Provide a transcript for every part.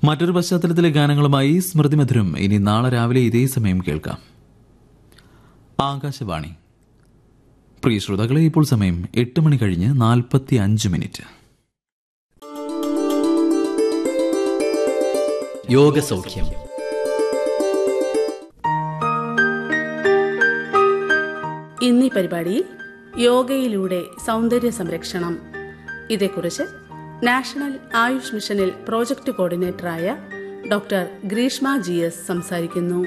മറ്റൊരു പശ്ചാത്തലത്തിലെ ഗാനങ്ങളുമായി സ്മൃതി മധുരം ഇനി നാളെ രാവിലെ ഇതേ സമയം കേൾക്കാം ആകാശവാണി പ്രിയ ശ്രോതാക്കളെ ഇപ്പോൾ സമയം എട്ട് മണി കഴിഞ്ഞ് നാൽപ്പത്തി അഞ്ച് മിനിറ്റ് യോഗസൗഖ്യം ഇന്നീ പരിപാടിയിൽ യോഗയിലൂടെ സൗന്ദര്യ സംരക്ഷണം ഇതേക്കുറിച്ച് നാഷണൽ ആയുഷ് മിഷനിൽ പ്രോജക്ട് കോർഡിനേറ്ററായ ഡോക്ടർ ഗ്രീഷ്മ ജി എസ് സംസാരിക്കുന്നു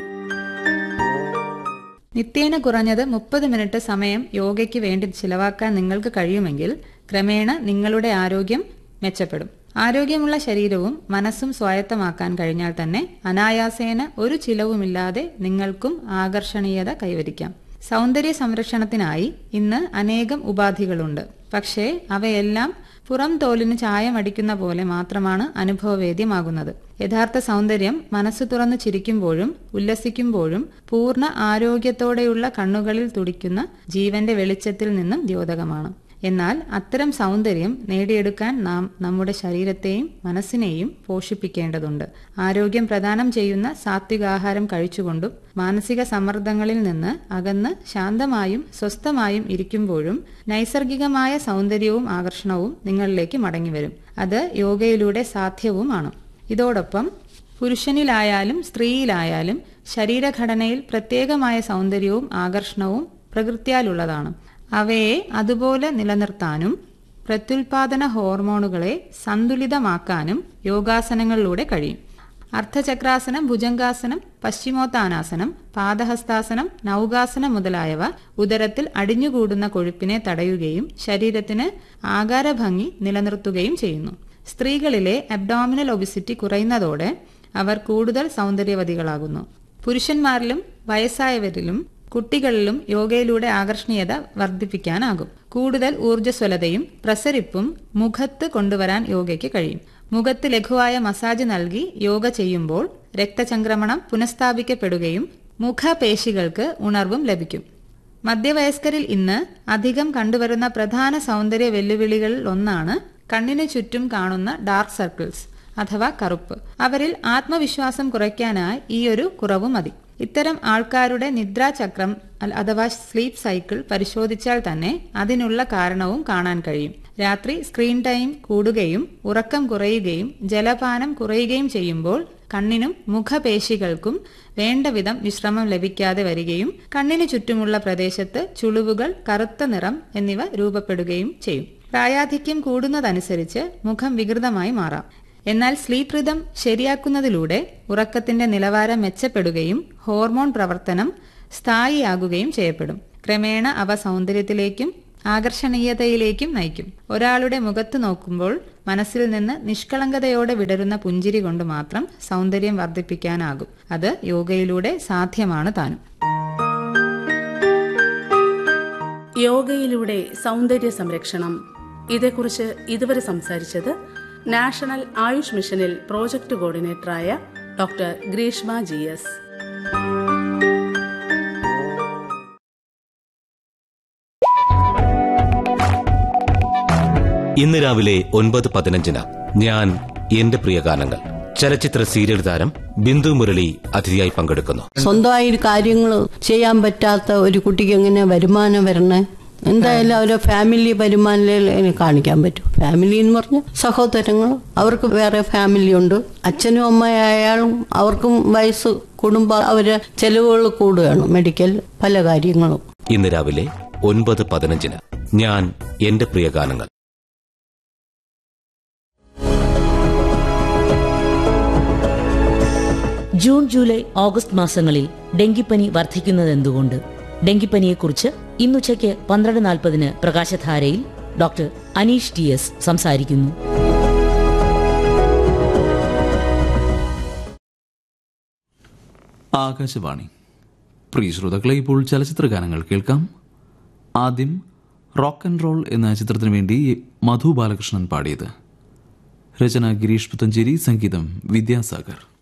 നിത്യേന കുറഞ്ഞത് മുപ്പത് മിനിറ്റ് സമയം യോഗയ്ക്ക് വേണ്ടി ചിലവാക്കാൻ നിങ്ങൾക്ക് കഴിയുമെങ്കിൽ ക്രമേണ നിങ്ങളുടെ ആരോഗ്യം മെച്ചപ്പെടും ആരോഗ്യമുള്ള ശരീരവും മനസ്സും സ്വായത്തമാക്കാൻ കഴിഞ്ഞാൽ തന്നെ അനായാസേന ഒരു ചിലവുമില്ലാതെ നിങ്ങൾക്കും ആകർഷണീയത കൈവരിക്കാം സൗന്ദര്യ സംരക്ഷണത്തിനായി ഇന്ന് അനേകം ഉപാധികളുണ്ട് പക്ഷേ അവയെല്ലാം പുറം തോലിന് ചായമടിക്കുന്ന പോലെ മാത്രമാണ് അനുഭവവേദ്യമാകുന്നത് യഥാർത്ഥ സൗന്ദര്യം മനസ്സ് തുറന്ന് ചിരിക്കുമ്പോഴും ഉല്ലസിക്കുമ്പോഴും പൂർണ്ണ ആരോഗ്യത്തോടെയുള്ള കണ്ണുകളിൽ തുടിക്കുന്ന ജീവന്റെ വെളിച്ചത്തിൽ നിന്നും ദ്യോതകമാണ് എന്നാൽ അത്തരം സൗന്ദര്യം നേടിയെടുക്കാൻ നാം നമ്മുടെ ശരീരത്തെയും മനസ്സിനെയും പോഷിപ്പിക്കേണ്ടതുണ്ട് ആരോഗ്യം പ്രദാനം ചെയ്യുന്ന സാത്വികാഹാരം കഴിച്ചുകൊണ്ടും മാനസിക സമ്മർദ്ദങ്ങളിൽ നിന്ന് അകന്ന് ശാന്തമായും സ്വസ്ഥമായും ഇരിക്കുമ്പോഴും നൈസർഗികമായ സൗന്ദര്യവും ആകർഷണവും നിങ്ങളിലേക്ക് മടങ്ങിവരും അത് യോഗയിലൂടെ സാധ്യവുമാണ് ഇതോടൊപ്പം പുരുഷനിലായാലും സ്ത്രീയിലായാലും ശരീരഘടനയിൽ പ്രത്യേകമായ സൗന്ദര്യവും ആകർഷണവും പ്രകൃത്യാലുള്ളതാണ് അവയെ അതുപോലെ നിലനിർത്താനും പ്രത്യുൽപാദന ഹോർമോണുകളെ സന്തുലിതമാക്കാനും യോഗാസനങ്ങളിലൂടെ കഴിയും അർദ്ധചക്രാസനം ഭുജംഗാസനം പശ്ചിമോത്താനാസനം പാദഹസ്താസനം നൗകാസനം മുതലായവ ഉദരത്തിൽ അടിഞ്ഞുകൂടുന്ന കൊഴുപ്പിനെ തടയുകയും ശരീരത്തിന് ആകാരഭംഗി നിലനിർത്തുകയും ചെയ്യുന്നു സ്ത്രീകളിലെ അബ്ഡോമിനൽ ഒബിസിറ്റി കുറയുന്നതോടെ അവർ കൂടുതൽ സൗന്ദര്യവതികളാകുന്നു പുരുഷന്മാരിലും വയസ്സായവരിലും കുട്ടികളിലും യോഗയിലൂടെ ആകർഷണീയത വർദ്ധിപ്പിക്കാനാകും കൂടുതൽ ഊർജ്ജസ്വലതയും പ്രസരിപ്പും മുഖത്ത് കൊണ്ടുവരാൻ യോഗയ്ക്ക് കഴിയും മുഖത്ത് ലഘുവായ മസാജ് നൽകി യോഗ ചെയ്യുമ്പോൾ രക്തചംക്രമണം പുനഃസ്ഥാപിക്കപ്പെടുകയും മുഖപേശികൾക്ക് ഉണർവും ലഭിക്കും മധ്യവയസ്കരിൽ ഇന്ന് അധികം കണ്ടുവരുന്ന പ്രധാന സൗന്ദര്യ വെല്ലുവിളികളിൽ ഒന്നാണ് കണ്ണിനു ചുറ്റും കാണുന്ന ഡാർക്ക് സർക്കിൾസ് അഥവാ കറുപ്പ് അവരിൽ ആത്മവിശ്വാസം കുറയ്ക്കാനായി ഈ ഒരു കുറവ് മതി ഇത്തരം ആൾക്കാരുടെ നിദ്രാചക്രം അഥവാ സ്ലീപ്പ് സൈക്കിൾ പരിശോധിച്ചാൽ തന്നെ അതിനുള്ള കാരണവും കാണാൻ കഴിയും രാത്രി സ്ക്രീൻ ടൈം കൂടുകയും ഉറക്കം കുറയുകയും ജലപാനം കുറയുകയും ചെയ്യുമ്പോൾ കണ്ണിനും മുഖപേശികൾക്കും വേണ്ടവിധം വിശ്രമം ലഭിക്കാതെ വരികയും കണ്ണിനു ചുറ്റുമുള്ള പ്രദേശത്ത് ചുളിവുകൾ കറുത്ത നിറം എന്നിവ രൂപപ്പെടുകയും ചെയ്യും പ്രായാധിക്യം കൂടുന്നതനുസരിച്ച് മുഖം വികൃതമായി മാറാം എന്നാൽ സ്ലീപ്പ് റിതം ശരിയാക്കുന്നതിലൂടെ ഉറക്കത്തിന്റെ നിലവാരം മെച്ചപ്പെടുകയും ഹോർമോൺ പ്രവർത്തനം സ്ഥായിയാകുകയും ചെയ്യപ്പെടും ക്രമേണ അവ സൗന്ദര്യത്തിലേക്കും ആകർഷണീയതയിലേക്കും നയിക്കും ഒരാളുടെ മുഖത്ത് നോക്കുമ്പോൾ മനസ്സിൽ നിന്ന് നിഷ്കളങ്കതയോടെ വിടരുന്ന പുഞ്ചിരി കൊണ്ട് മാത്രം സൗന്ദര്യം വർദ്ധിപ്പിക്കാനാകും അത് യോഗയിലൂടെ സാധ്യമാണ് താനും യോഗയിലൂടെ സൗന്ദര്യ സംരക്ഷണം ഇതേക്കുറിച്ച് ഇതുവരെ സംസാരിച്ചത് നാഷണൽ ആയുഷ് മിഷനിൽ പ്രോജക്ട് കോർഡിനേറ്ററായ ഡോക്ടർ ഗ്രീഷ്മ ജി എസ് ഇന്ന് രാവിലെ ഒൻപത് പതിനഞ്ചിന് ഞാൻ എന്റെ പ്രിയ ഗാനങ്ങൾ ചലച്ചിത്ര സീരിയൽ താരം ബിന്ദു മുരളി അതിഥിയായി പങ്കെടുക്കുന്നു സ്വന്തമായി കാര്യങ്ങൾ ചെയ്യാൻ പറ്റാത്ത ഒരു കുട്ടിക്ക് എങ്ങനെ വരുമാനം വരണേ എന്തായാലും അവരെ ഫാമിലി വരുമാനം കാണിക്കാൻ പറ്റും ഫാമിലി എന്ന് പറഞ്ഞ സഹോദരങ്ങൾ അവർക്ക് വേറെ ഫാമിലി ഉണ്ട് അച്ഛനും അമ്മയായാലും അവർക്കും വയസ്സ് കൂടുമ്പോൾ അവരെ ചെലവുകൾ കൂടുകയാണ് മെഡിക്കൽ പല കാര്യങ്ങളും ഇന്ന് രാവിലെ ഒൻപത് പതിനഞ്ചിന് ഞാൻ എന്റെ പ്രിയ ഗാനങ്ങൾ ജൂൺ ജൂലൈ ഓഗസ്റ്റ് മാസങ്ങളിൽ ഡെങ്കിപ്പനി വർദ്ധിക്കുന്നതെന്തുകൊണ്ട് ഡെങ്കിപ്പനിയെക്കുറിച്ച് ഇന്നുച്ചയ്ക്ക് പന്ത്രണ്ട് നാൽപ്പതിന് പ്രകാശധാരയിൽ ഡോക്ടർ അനീഷ് ടി എസ് സംസാരിക്കുന്നു ആകാശവാണി പ്രിയ ശ്രോതാക്കളെ ഇപ്പോൾ ചലച്ചിത്ര ഗാനങ്ങൾ കേൾക്കാം ആദ്യം റോക്ക് ആൻഡ് റോൾ എന്ന ചിത്രത്തിനു വേണ്ടി മധു ബാലകൃഷ്ണൻ പാടിയത് രചന ഗിരീഷ് പുത്തഞ്ചേരി സംഗീതം വിദ്യാസാഗർ